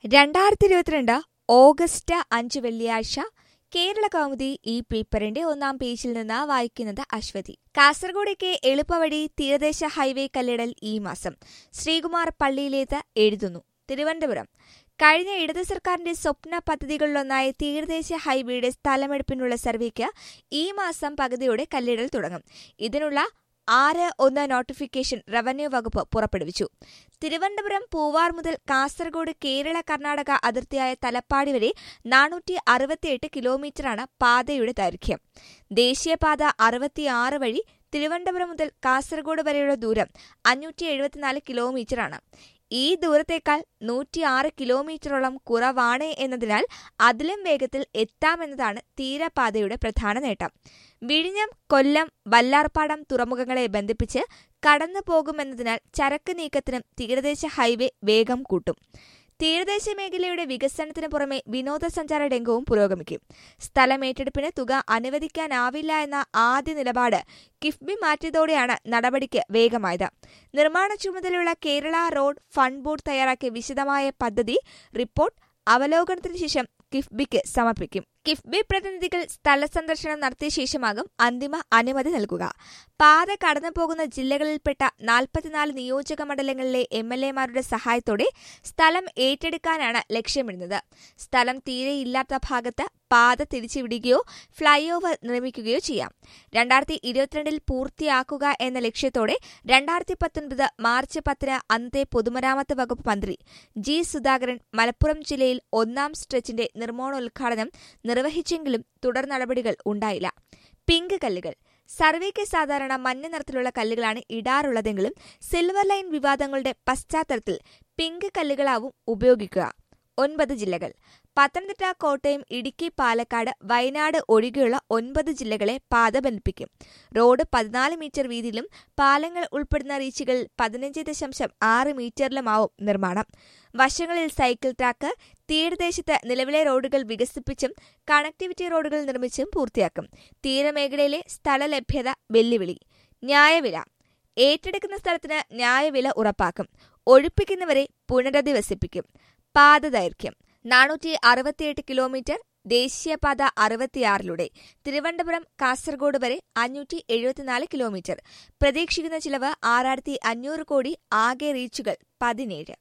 രണ്ടായിരത്തി ഇരുപത്തിരണ്ട് ഓഗസ്റ്റ് അഞ്ച് വെള്ളിയാഴ്ച കേരള കൗമുദി ഈ പേപ്പറിന്റെ ഒന്നാം പേജിൽ നിന്ന് വായിക്കുന്നത് അശ്വതി കാസർഗോഡേക്ക് എളുപ്പവഴി തീരദേശ ഹൈവേ കല്ലിടൽ ഈ മാസം ശ്രീകുമാർ പള്ളിയിലേത് എഴുതുന്നു തിരുവനന്തപുരം കഴിഞ്ഞ ഇടത് സർക്കാരിന്റെ സ്വപ്ന പദ്ധതികളിലൊന്നായ തീരദേശ ഹൈവേയുടെ സ്ഥലമെടുപ്പിനുള്ള സർവേക്ക് ഈ മാസം പകുതിയോടെ കല്ലിടൽ തുടങ്ങും ഇതിനുള്ള ആറ് ഒന്ന് നോട്ടിഫിക്കേഷൻ റവന്യൂ വകുപ്പ് പുറപ്പെടുവിച്ചു തിരുവനന്തപുരം പൂവാർ മുതൽ കാസർഗോഡ് കേരള കർണാടക അതിർത്തിയായ തലപ്പാടി വരെ നാനൂറ്റി അറുപത്തിയെട്ട് കിലോമീറ്ററാണ് പാതയുടെ ദൈർഘ്യം ദേശീയപാത അറുപത്തിയാറ് വഴി തിരുവനന്തപുരം മുതൽ കാസർഗോഡ് വരെയുള്ള ദൂരം അഞ്ഞൂറ്റി എഴുപത്തിനാല് കിലോമീറ്ററാണ് ഈ ദൂരത്തേക്കാൾ നൂറ്റിയാറ് കിലോമീറ്ററോളം കുറവാണ് എന്നതിനാൽ അതിലും വേഗത്തിൽ എത്താമെന്നതാണ് തീരപാതയുടെ പ്രധാന നേട്ടം വിഴിഞ്ഞം കൊല്ലം വല്ലാർപാടം തുറമുഖങ്ങളെ ബന്ധിപ്പിച്ച് കടന്നു പോകുമെന്നതിനാൽ ചരക്ക് നീക്കത്തിനും തീരദേശ ഹൈവേ വേഗം കൂട്ടും തീരദേശ മേഖലയുടെ വികസനത്തിന് പുറമെ വിനോദസഞ്ചാര രംഗവും പുരോഗമിക്കും സ്ഥലമേറ്റെടുപ്പിന് തുക അനുവദിക്കാനാവില്ല എന്ന ആദ്യ നിലപാട് കിഫ്ബി മാറ്റിയതോടെയാണ് നടപടിക്ക് വേഗമായത് നിർമ്മാണ ചുമതലയുള്ള കേരള റോഡ് ഫണ്ട് ബോർഡ് തയ്യാറാക്കിയ വിശദമായ പദ്ധതി റിപ്പോർട്ട് അവലോകനത്തിന് ശേഷം കിഫ്ബിക്ക് സമർപ്പിക്കും കിഫ്ബി പ്രതിനിധികൾ സ്ഥല സന്ദർശനം നടത്തിയ ശേഷമാകും അന്തിമ അനുമതി നൽകുക പാത കടന്നുപോകുന്ന ജില്ലകളിൽപ്പെട്ട നാൽപ്പത്തിനാല് നിയോജക മണ്ഡലങ്ങളിലെ എം എൽ എമാരുടെ സഹായത്തോടെ സ്ഥലം ഏറ്റെടുക്കാനാണ് ലക്ഷ്യമിടുന്നത് സ്ഥലം തീരെയില്ലാത്ത ഭാഗത്ത് പാത തിരിച്ചുവിടുകയോ ഫ്ളൈ ഓവർ നിർമ്മിക്കുകയോ ചെയ്യാം രണ്ടായിരത്തി ഇരുപത്തിരണ്ടിൽ പൂർത്തിയാക്കുക എന്ന ലക്ഷ്യത്തോടെ രണ്ടായിരത്തി പത്തൊൻപത് മാർച്ച് പത്തിന് അന്നത്തെ പൊതുമരാമത്ത് വകുപ്പ് മന്ത്രി ജി സുധാകരൻ മലപ്പുറം ജില്ലയിൽ ഒന്നാം സ്ട്രെച്ചിന്റെ നിർമ്മാണോദ്ഘാടനം നിർവഹിച്ചെങ്കിലും തുടർ നടപടികൾ ഉണ്ടായില്ല പിങ്ക് കല്ലുകൾ സർവേക്ക് സാധാരണ മഞ്ഞ നിറത്തിലുള്ള കല്ലുകളാണ് ഇടാറുള്ളതെങ്കിലും സിൽവർ ലൈൻ വിവാദങ്ങളുടെ പശ്ചാത്തലത്തിൽ പിങ്ക് കല്ലുകളാവും ഉപയോഗിക്കുക ഒൻപത് ജില്ലകൾ പത്തനംതിട്ട കോട്ടയം ഇടുക്കി പാലക്കാട് വയനാട് ഒഴികെയുള്ള ഒൻപത് ജില്ലകളെ പാത ബന്ധിപ്പിക്കും റോഡ് പതിനാല് മീറ്റർ വീതിയിലും പാലങ്ങൾ ഉൾപ്പെടുന്ന റീച്ചുകൾ പതിനഞ്ച് ദശാംശം ആറ് മീറ്ററിലുമാവും നിർമ്മാണം വശങ്ങളിൽ സൈക്കിൾ ട്രാക്ക് തീരദേശത്ത് നിലവിലെ റോഡുകൾ വികസിപ്പിച്ചും കണക്ടിവിറ്റി റോഡുകൾ നിർമ്മിച്ചും പൂർത്തിയാക്കും തീരമേഖലയിലെ സ്ഥല ലഭ്യത വെല്ലുവിളി ന്യായവില ഏറ്റെടുക്കുന്ന സ്ഥലത്തിന് ന്യായവില ഉറപ്പാക്കും ഒഴിപ്പിക്കുന്നവരെ പുനരധിവസിപ്പിക്കും പാത ദൈർഘ്യം നാനൂറ്റി അറുപത്തിയെട്ട് കിലോമീറ്റർ ദേശീയപാത അറുപത്തിയാറിലൂടെ തിരുവനന്തപുരം കാസർഗോഡ് വരെ അഞ്ഞൂറ്റി എഴുപത്തിനാല് കിലോമീറ്റർ പ്രതീക്ഷിക്കുന്ന ചിലവ് ആറായിരത്തി അഞ്ഞൂറ് കോടി ആകെ റീച്ചുകൾ പതിനേഴ്